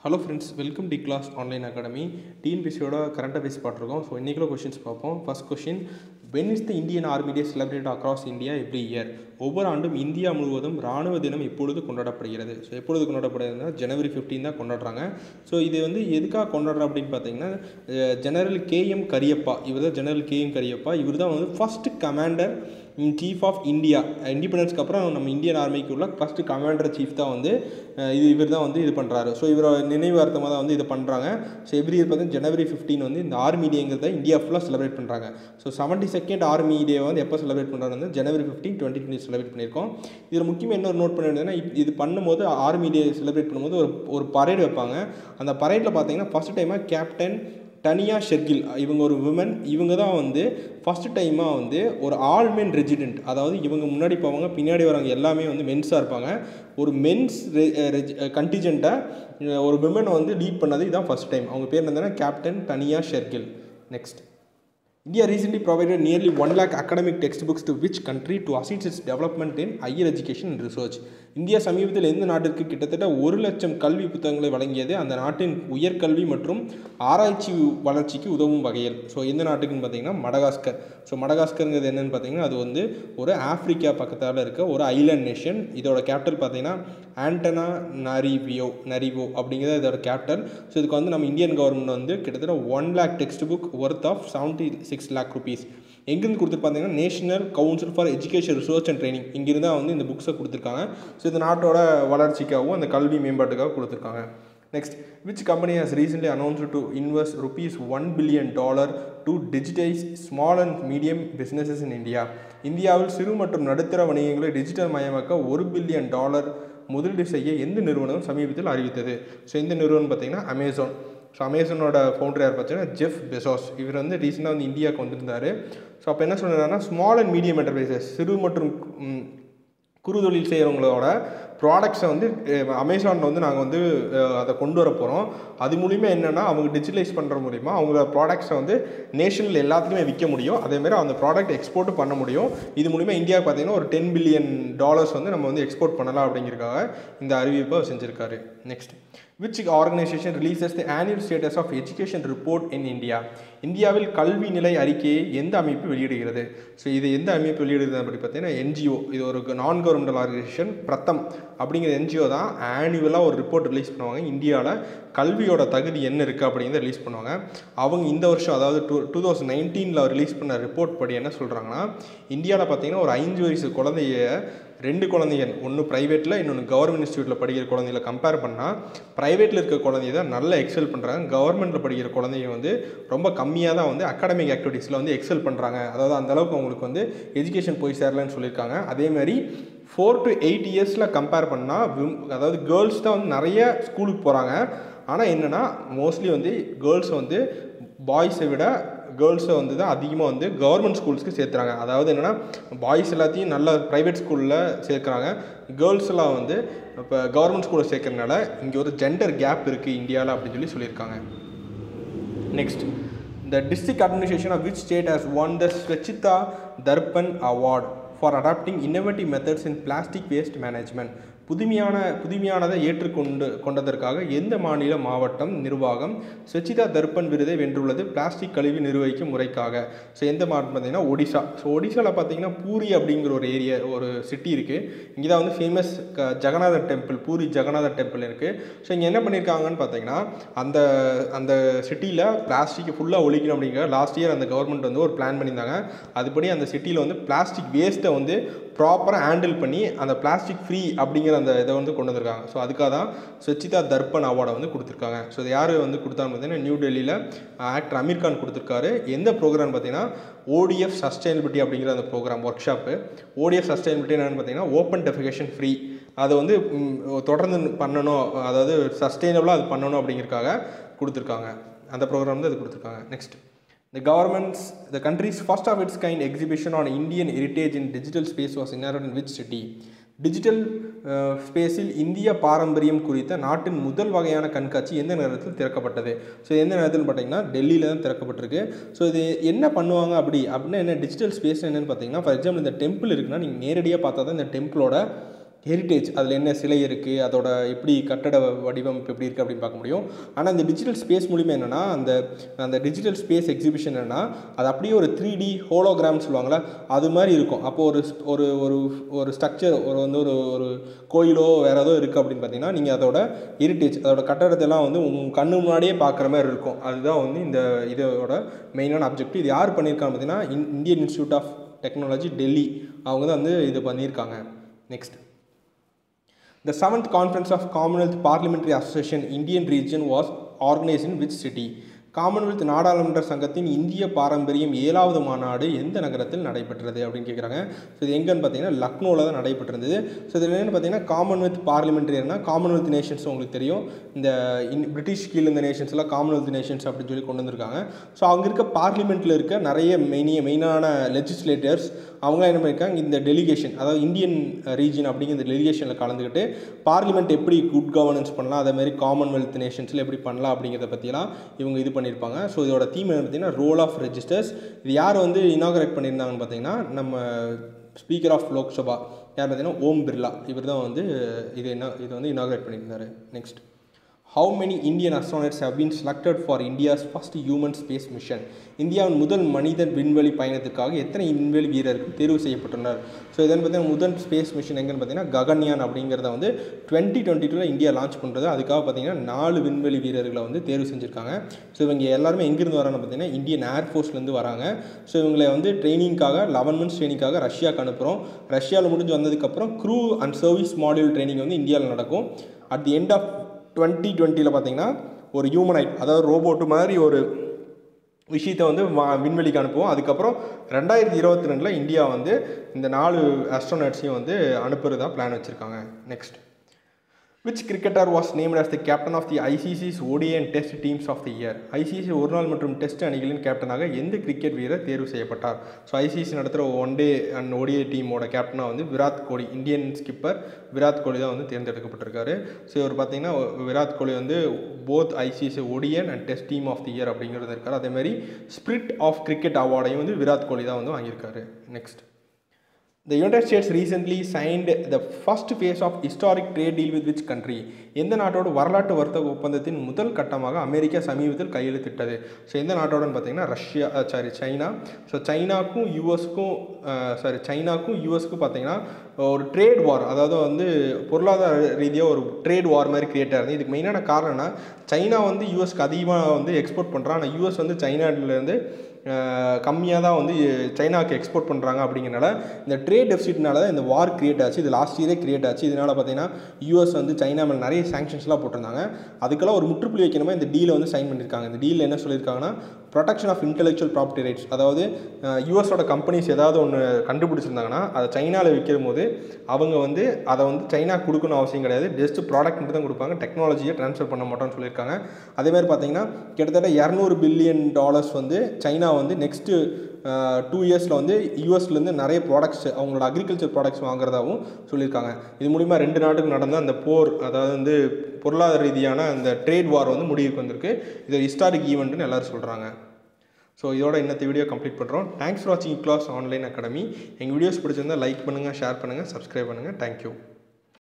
Hello friends welcome T class online academy டிஎன்பிசியோட current affairs பார்த்துருக்கோம் so இன்றைக்குள்ள questions பார்ப்போம் first question when is the Indian army day celebrate across India every year ஒவ்வொரு ஆண்டும் India முழுவதும் ராணுவ தினம் எப்பொழுது கொண்டாடப்படுகிறது ஸோ எப்பொழுது கொண்டாடப்படுகிறதுனா ஜனவரி 15 தான் கொண்டாடுறாங்க ஸோ இது வந்து எதுக்காக கொண்டாடுறோம் அப்படின்னு பார்த்தீங்கன்னா ஜெனரல் கேஎம் கரியப்பா இவர் தான் ஜெனரல் கேஎம் கரியப்பா இவர் தான் வந்து first commander chief of India இண்டிபெண்டன்ஸ்க்கு அப்புறம் நம்ம இந்தியன் ஆர்மிக்கு உள்ள ஃபஸ்ட்டு கமாண்டர் சீஃப் தான் வந்து அஹ் இது இவர் தான் வந்து இது பண்ணுறாரு ஸோ இவரோட நினைவார்த்தமாக தான் வந்து இது பண்ணுறாங்க ஸோ எவ்ரி இயர் பார்த்தீங்கன்னா ஜனவரி 15 வந்து இந்த ஆர்மி டேங்கிறத இந்தியா ஃபுல்லாக செலிப்ரேட் பண்ணுறாங்க so seventy second army day வந்து எப்போ செலிப்ரேட் பண்ணுறாங்க வந்து ஜனவரி 15 டுவெண்ட்டி டுவெண்ட்டி செலிப்ரேட் பண்ணியிருக்கோம் இதில் முக்கியமாக இன்னொரு நோட் பண்ண வேண்டியதுன்னா இப்- இது பண்ணும்போது ஆர்மி டே செலிப்ரேட் பண்ணும்போது ஒரு ஒரு பரேடு வைப்பாங்க அந்த பரேடில் பார்த்தீங்கன்னா ஃபஸ்ட் டைமாக கேப்டன் தனியா ஷெர்கில் இவங்க ஒரு விமன் இவங்க தான் வந்து ஃபஸ்ட் டைமாக வந்து ஒரு ஆல் மென் ரெஜிடென்ட் அதாவது இவங்க முன்னாடி போவாங்க பின்னாடி வரவங்க எல்லாமே வந்து மென்ஸாக இருப்பாங்க ஒரு மென்ஸ் கண்டிஜெண்ட்டாக ஒரு விமனை வந்து லீட் பண்ணது இதுதான் ஃபஸ்ட் டைம் அவங்க பேர் என்னதுன்னா captain Tania Shergill next India recently provided nearly 1 lakh academic textbooks to which country to assist its development in higher education and research? India சமீபத்தில் எந்த நாட்டிற்கு கிட்டத்தட்ட ஒரு லட்சம் கல்வி புத்தகங்களை வழங்கியது அந்த நாட்டின் உயர்கல்வி மற்றும் ஆராய்ச்சி வளர்ச்சிக்கு உதவும் வகையில் ஸோ எந்த நாட்டுக்குன்னு பார்த்தீங்கன்னா மடகாஸ்கர் ஸோ மடகாஸ்கருங்கிறது என்னன்னு பார்த்தீங்கன்னா அது வந்து ஒரு ஆப்பிரிக்கா பக்கத்தால் இருக்க ஒரு ஐலாண்ட் நேஷன் இதோட கேபிட்டல் பார்த்தீங்கன்னா ஆண்டனா நரிவியோ நரிவோ அப்படிங்கிறது இதோட கேபிட்டல் ஸோ இதுக்கு வந்து நம்ம இந்தியன் கவர்மெண்ட் வந்து கிட்டத்தட்ட one lakh text book worth of seventy six lakh rupees எங்கேருந்து கொடுத்து பார்த்தீங்கன்னா national council for education research and training இங்கிருந்து தான் வந்து இந்த புக்ஸை கொடுத்துருக்காங்க ஸோ இது நாட்டோட வளர்ச்சிக்காகவும் அந்த கல்வி மேம்பாட்டுக்காக கொடுத்துருக்காங்க next which company has recently announced to invest rupees one billion dollar to digitise small and medium businesses in India இந்தியாவில் சிறு மற்றும் நடுத்தர வணிகங்களை டிஜிட்டல் மயமாக்க ஒரு பில்லியன் டாலர் முதலீடு செய்ய எந்த நிறுவனம் சமீபத்தில் அறிவித்தது ஸோ இந்த நிறுவனம் பார்த்தீங்கன்னா அமேசான் ஸோ அமேசானோட ஃபவுண்டர் யார் பார்த்தீங்கன்னா ஜெஃப் பெசாஸ் இவர் வந்து ரீசெண்டாக வந்து இந்தியாவுக்கு வந்திருந்தாரு ஸோ அப்போ என்ன சொன்னார்னா ஸ்மால் அண்ட் மீடியம் என்டர்பிரைசஸ் சிறு மற்றும் ம், குறு தொழில் செய்கிறவங்களோட ப்ராடக்ட்ஸை வந்து அமேசானில் வந்து நாங்கள் வந்து அஹ், அதை கொண்டு வர போகிறோம் அது மூலிமா என்னென்னா அவங்க டிஜிட்டலைஸ் பண்ணுற மூலிமா அவங்களோட ப்ராடக்ட்ஸை வந்து நேஷனல் எல்லாத்துக்குமே விற்க முடியும் அதேமாதிரி அந்த ப்ராடக்ட் எக்ஸ்போர்ட்டும் பண்ண முடியும் இது மூலிமா இந்தியாவுக்கு பார்த்தீங்கன்னா ஒரு டென் பில்லியன் டாலர்ஸ் வந்து நம்ம வந்து எக்ஸ்போர்ட் பண்ணலாம் அப்படிங்கிறதுக்காக இந்த அறிவிப்பை செஞ்சுருக்காரு next which organisation releases the annual status of education report in India இந்தியாவில் கல்வி நிலை அறிக்கையை எந்த அமைப்பு வெளியிடுகிறது ஸோ இது எந்த அமைப்பு வெளியிடுகிறது அப்படி பார்த்தீங்கன்னா என்ஜிஓ இது ஒரு நான் கவர்மெண்டல் ஆர்கனைசேஷன் பிரத்தம் அப்படிங்கிற என்ஜிஓ தான் ஆனுவலாக ஒரு ரிப்போர்ட் ரிலீஸ் பண்ணுவாங்க இந்தியாவில் கல்வியோட தகுதி என்ன இருக்குது அப்படிங்கிறத ரிலீஸ் பண்ணுவாங்க அவங்க இந்த வருஷம் அதாவது டூ டூ தௌசண்ட் நைன்டீனில் ரிலீஸ் பண்ண ரிப்போர்ட் படி என்ன சொல்கிறாங்கன்னா இந்தியாவில் பார்த்தீங்கன்னா ஒரு அஞ்சு வயசு குழந்தைய ரெண்டு குழந்தைகள் ஒன்று ப்ரைவேட்டில் இன்னொன்று கவர்மெண்ட் இன்ஸ்டியூட்டில் படிக்கிற குழந்தைகளை கம்பேர் பண்ணால் ப்ரைவேட்டில் இருக்க குழந்தைய தான் நல்லா எக்ஸல் பண்ணுறாங்க கவர்மெண்ட்டில் படிக்கிற குழந்தைங்க வந்து ரொம்ப கம்மியாக தான் வந்து அகாடமிக் ஆக்டிவிட்டீஸில் வந்து எக்ஸல் பண்ணுறாங்க அதாவது அந்த அளவுக்கு அவங்களுக்கு வந்து எஜுகேஷன் போய் சேரலன்னு சொல்லியிருக்காங்க அதே மாதிரி ஃபோர் டு எயிட் இயர்ஸில் கம்பேர் பண்ணால் அதாவது கேர்ள்ஸ் தான் வந்து நிறைய ஸ்கூலுக்கு போகிறாங்க ஆனால் என்னென்னா மோஸ்ட்லி வந்து கேர்ள்ஸ் வந்து பாய்ஸை விட கேர்ள்ஸை வந்து தான் அதிகமாக வந்து கவர்மெண்ட் ஸ்கூல்ஸ்க்கு சேர்த்துறாங்க அதாவது என்னென்னா பாய்ஸ் எல்லாத்தையும் நல்ல ப்ரைவேட் ஸ்கூலில் சேர்க்குறாங்க கேர்ள்ஸ் எல்லாம் வந்து இப்போ கவர்மெண்ட் ஸ்கூலில் சேர்க்கறதுனால இங்கே ஒரு ஜெண்டர் கேப் இருக்குது இந்தியாவில் அப்படின்னு சொல்லி சொல்லியிருக்காங்க next the district administration of which state has won the Swachita Darpan Award for adopting innovative methods in plastic waste management புதுமையான புதுமையானதை ஏற்றுக்கொண்டு கொண்டதற்காக எந்த மாநில மாவட்டம் நிர்வாகம் ஸ்வச்சிதா தர்ப்பன் விருதை வென்றுள்ளது பிளாஸ்டிக் கழிவு நிர்வகிக்கும் முறைக்காக ஸோ எந்த மாவட்டம் பார்த்தீங்கன்னா ஒடிசா ஸோ ஒடிசாவில் பார்த்தீங்கன்னா பூரி அப்படிங்கிற ஒரு ஏரியா ஒரு சிட்டி இருக்குது இங்கே தான் வந்து famous Jagannath temple Puri Jagannath temple இருக்குது ஸோ இங்கே என்ன பண்ணியிருக்காங்கன்னு பார்த்தீங்கன்னா அந்த அந்த சிட்டியில் பிளாஸ்டிக்கை ஃபுல்லாக ஒழிக்கணும் அப்படிங்கிற லாஸ்ட் இயர் அந்த கவர்மெண்ட் வந்து ஒரு பிளான் பண்ணியிருந்தாங்க அதுபடி அந்த சிட்டியில் வந்து பிளாஸ்டிக் வேஸ்ட்டை வந்து ப்ராப்பராக ஹேண்டில் பண்ணி அந்த பிளாஸ்டிக் ஃப்ரீ அப்படிங்கிற அந்த இதை வந்து கொண்டு வந்திருக்காங்க ஸோ அதுக்காக தான் ஸ்வச்சிதா தர்ப்பன் அவார்டை வந்து கொடுத்துருக்காங்க ஸோ இது யார் வந்து கொடுத்தான்னு பார்த்தீங்கன்னா நியூ டெல்லியில் ஆக்டர் அமீர் கான் கொடுத்துருக்காரு எந்த ப்ரோக்ராம் பார்த்தீங்கன்னா ஓடிஎஃப் சஸ்டைனபிலிட்டி அப்படிங்கிற அந்த programme workshop ODF sustainability என்னென்னு பார்த்தீங்கன்னா ஓப்பன் டெஃபிகேஷன் ஃப்ரீ அதை வந்து ம், தொடர்ந்து பண்ணணும் அதாவது சஸ்டைனபிளாக அது பண்ணணும் அப்படிங்கிறதுக்காக கொடுத்துருக்காங்க அந்த ப்ரோக்ராம் தான் இது கொடுத்துருக்காங்க next The government's, the country's first of its kind exhibition on Indian heritage in digital space was inaugurated in which city? Digital ஸ்பேஸில் இந்திய பாரம்பரியம் குறித்த நாட்டின் முதல் வகையான கண்காட்சி எந்த நேரத்தில் திறக்கப்பட்டது ஸோ எந்த நேரத்தில் பார்த்தீங்கன்னா டெல்லியில் தான் திறக்கப்பட்டிருக்கு ஸோ இது என்ன பண்ணுவாங்க அப்படி அப்படின்னா என்ன டிஜிட்டல் ஸ்பேஸ் என்னன்னு பார்த்தீங்கன்னா ஃபார் எக்ஸாம்பிள் இந்த டெம்பிள் இருக்குன்னா நீங்கள் நேரடியாக பார்த்தா தான் இந்த டெம்பிளோட ஹெரிட்டேஜ் அதில் என்ன சிலை இருக்குது அதோட எப்படி கட்டட வடிவமைப்பு எப்படி இருக்குது அப்படின்னு பார்க்க முடியும் ஆனால் இந்த டிஜிட்டல் ஸ்பேஸ் மூலிமா என்னென்னா அந்த அந்த டிஜிட்டல் ஸ்பேஸ் எக்ஸிபிஷன் என்னென்னா அது அப்படியே ஒரு த்ரீ டி ஹோலோகிராம் சொல்லுவாங்களே அது மாதிரி இருக்கும் அப்போது ஒரு ஒரு ஒரு ஒரு ஸ்ட்ரக்சர் ஒரு வந்து ஒரு ஒரு கோயிலோ வேறு ஏதோ இருக்குது அப்படின்னு பார்த்தீங்கன்னா நீங்கள் அதோட ஹெரிட்டேஜ் அதோட கட்டடத்தெல்லாம் வந்து உங்கள் கண்ணு முன்னாடியே பார்க்குற மாதிரி இருக்கும் அதுதான் வந்து இந்த இதோட மெயினான அப்ஜெக்டிவ் இது யார் பண்ணியிருக்காங்க பார்த்தீங்கன்னா Indian Institute of Technology Delhi அவங்க தான் வந்து இது பண்ணியிருக்காங்க next The seventh conference of Commonwealth Parliamentary Association Indian region was organized in which city? Commonwealth நாடாளுமன்ற சங்கத்தின் இந்திய பாரம்பரியம் ஏழாவது மாநாடு எந்த நகரத்தில் நடைபெற்றது அப்படின்னு கேட்குறாங்க ஸோ இது எங்கன்னு பார்த்தீங்கன்னா லக்னோவில் தான் நடைபெற்றிருந்தது ஸோ இதில் என்னென்னு பார்த்தீங்கன்னா காமன்வெல்த் பார்லிமெண்ட்ரினா காமன்வெல்த் நேஷன்ஸ் உங்களுக்கு தெரியும் இந்த இன் பிரிட்டிஷ் கீழ் இந்த நேஷன்ஸ்லாம் காமன்வெல்த் நேஷன்ஸ் அப்படின்னு சொல்லி கொண்டு வந்திருக்காங்க ஸோ அங்கே இருக்க பார்லிமெண்ட்டில் இருக்க நிறைய மெயினிய மெயினான லெஜிஸ்லேட்டர்ஸ் அவங்களாம் என்ன பண்ணியிருக்காங்க இந்த டெலிகேஷன் அதாவது இந்தியன் ரீஜன் அப்படிங்கிற இந்த டெலிகேஷனில் கலந்துக்கிட்டு பார்லிமெண்ட் எப்படி குட் கவர்னன்ஸ் பண்ணலாம் அதேமாதிரி காமன்வெல்த் நேஷன்ஸில் எப்படி பண்ணலாம் அப்படிங்கிறத பற்றிலாம் இவங்க இது பண்ணியிருப்பாங்க ஸோ இதோட தீம் என்ன பார்த்தீங்கன்னா ரோல் ஆஃப் ரெஜிஸ்டர்ஸ் இது யார் வந்து இனாகரேட் பண்ணியிருந்தாங்கன்னு பார்த்தீங்கன்னா நம்ம ஸ்பீக்கர் ஆஃப் லோக்சபா யார் பார்த்தீங்கன்னா ஓம் பிர்லா இவர் தான் வந்து இது என்ன இது வந்து இனாகரேட் பண்ணியிருந்தார் next how many Indian astronauts have been selected for India's first human space mission இந்தியாவின் முதல் மனிதன் விண்வெளி பயணத்திற்காக எத்தனை விண்வெளி வீரர்கள் தேர்வு செய்யப்பட்டுள்ளனர் ஸோ இதன் பார்த்தீங்கன்னா முதல் ஸ்பேஸ் மிஷன் எங்கன்னு பார்த்தீங்கன்னா ககன்யான் அப்படிங்கிறத வந்து டுவெண்ட்டி டுவெண்ட்டி டூவில் இந்தியா லான்ச் பண்ணுறது அதுக்காக பார்த்தீங்கன்னா நாலு விண்வெளி வீரர்களை வந்து தேர்வு செஞ்சுருக்காங்க ஸோ இவங்க எல்லாருமே எங்கேருந்து வராங்க பார்த்தீங்கன்னா இந்தியன் ஏர்ஃபோர்ஸ்லேருந்து வராங்க ஸோ இவங்களை வந்து ட்ரைனிங்காக லெவன் மந்த்ஸ் ட்ரைனிங்காக ரஷ்யாவுக்கு அனுப்புகிறோம் ரஷ்யாவில் முடிஞ்சு வந்ததுக்கப்புறம் crew and service module training வந்து இந்தியாவில் நடக்கும் at the end of twenty டுவெண்ட்டியில் பார்த்தீங்கன்னா ஒரு ஹியூமனைட் அதாவது ரோபோட்டு மாதிரி ஒரு விஷயத்தை வந்து வா விண்வெளிக்கு அனுப்புவோம் அதுக்கப்புறம் ரெண்டாயிரத்தி இருபத்தி ரெண்டில் இந்தியா வந்து இந்த நாலு ஆஸ்ட்ரோனட்ஸையும் வந்து அனுப்புறதா பிளான் வச்சுருக்காங்க next which cricketer was named as the captain of the ICC's ODI and test teams of the year ICC ஒரு நாள் மற்றும் டெஸ்ட் அணிகளின் கேப்டனாக எந்த கிரிக்கெட் வீரர் தேர்வு செய்யப்பட்டார் ஸோ ஐசிசி நடத்துகிற ஒன் டே அண்ட் ODI டீமோட கேப்டனாக வந்து விராட் கோலி இந்தியன் ஸ்கிப்பர் விராட் கோலி தான் வந்து தேர்ந்தெடுக்கப்பட்டிருக்காரு ஸோ இவர் பார்த்தீங்கன்னா விராட் கோலி வந்து both ICC ODI and test team of the year அப்படிங்கிறது இருக்கார் அதேமாதிரி ஸ்பிரிட் ஆஃப் கிரிக்கெட் அவார்டையும் வந்து விராட் கோலி தான் வந்து வாங்கியிருக்காரு next The United States recently signed the first phase of historic trade deal with which country? எந்த நாட்டோட வரலாற்று வர்த்தக ஒப்பந்தத்தின் முதல் கட்டமாக அமெரிக்கா சமீபத்தில் கையெழுத்திட்டது ஸோ எந்த நாட்டோடன்னு பார்த்தீங்கன்னா ரஷ்யா சாரி சைனா ஸோ சைனாக்கும் யூஎஸ்க்கும் சாரி சைனாக்கும் யூஎஸ்க்கும் பார்த்தீங்கன்னா ஒரு ட்ரேட் வார் அதாவது வந்து பொருளாதார ரீதியாக ஒரு ட்ரேட் வார் மாதிரி கிரியேட் ஆகுது இதுக்கு மெயினான காரணம்னா சைனா வந்து யூஎஸ்க்கு அதிகமாக வந்து எக்ஸ்போர்ட் பண்ணுறான் ஆனால் யூஎஸ் வந்து சைனாலேருந்து கம்மியாக தான் வந்து சைனாவுக்கு எக்ஸ்போர்ட் பண்ணுறாங்க அப்படிங்கிறனால இந்த ட்ரேட் டெபிசிட்னால தான் இந்த வார் கிரியேட் ஆச்சு இது லாஸ்ட் இயரே கிரியேட் ஆச்சு இதனால் பார்த்தீங்கன்னா யூஎஸ் வந்து சைனா மேலே நிறைய சாங்ஷன்ஸ்லாம் போட்டிருந்தாங்க அதுக்கெல்லாம் ஒரு முற்றுப்புள்ளி வைக்கணுமா இந்த டீலை வந்து சைன் பண்ணியிருக்காங்க இந்த டீலில் என்ன சொல்லியிருக்காங்கன்னா protection of intellectual property rights அதாவது யூஎஸோட கம்பெனிஸ் ஏதாவது ஒன்று கண்டுபிடிச்சிருந்தாங்கன்னா அதை சைனாவில் விற்கும் போது அவங்க வந்து அதை வந்து சைனா கொடுக்கணும் அவசியம் கிடையாது ஜஸ்ட் ப்ராடக்ட் மட்டும் தான் கொடுப்பாங்க டெக்னாலஜியை ட்ரான்ஸ்ஃபர் பண்ண மாட்டோம்னு சொல்லியிருக்காங்க அதேமாதிரி பார்த்தீங்கன்னா கிட்டத்தட்ட இரநூறு பில்லியன் டாலர்ஸ் வந்து சைனா வந்து நெக்ஸ்ட்டு டூ இயர்ஸில் வந்து யூஎஸ்லேருந்து நிறைய ப்ராடக்ட்ஸ் அவங்களோட அக்ரிகல்ச்சர் ப்ராடக்ட்ஸ் வாங்குறதாகவும் சொல்லியிருக்காங்க இது மூலிமா ரெண்டு நாட்டுக்கு நடந்த அந்த போர் அதாவது வந்து பொருளாதார ரீதியான அந்த ட்ரேட் வார் வந்து முடிவுக்கு வந்திருக்கு இது ஹிஸ்டாரிக் ஈவெண்ட்னு எல்லோரும் சொல்கிறாங்க ஸோ இதோட இன்னத்த வீடியோ கம்ப்ளீட் பண்ணுறோம் தேங்க்ஸ் ஃபார் வாட்சிங் கிளாஸ் ஆன்லைன் அகாடமி எங்கள் வீடியோஸ் பிடிச்சிருந்தால் லைக் பண்ணுங்கள் ஷேர் பண்ணுங்கள் சப்ஸ்கிரைப் பண்ணுங்கள் தேங்க்யூ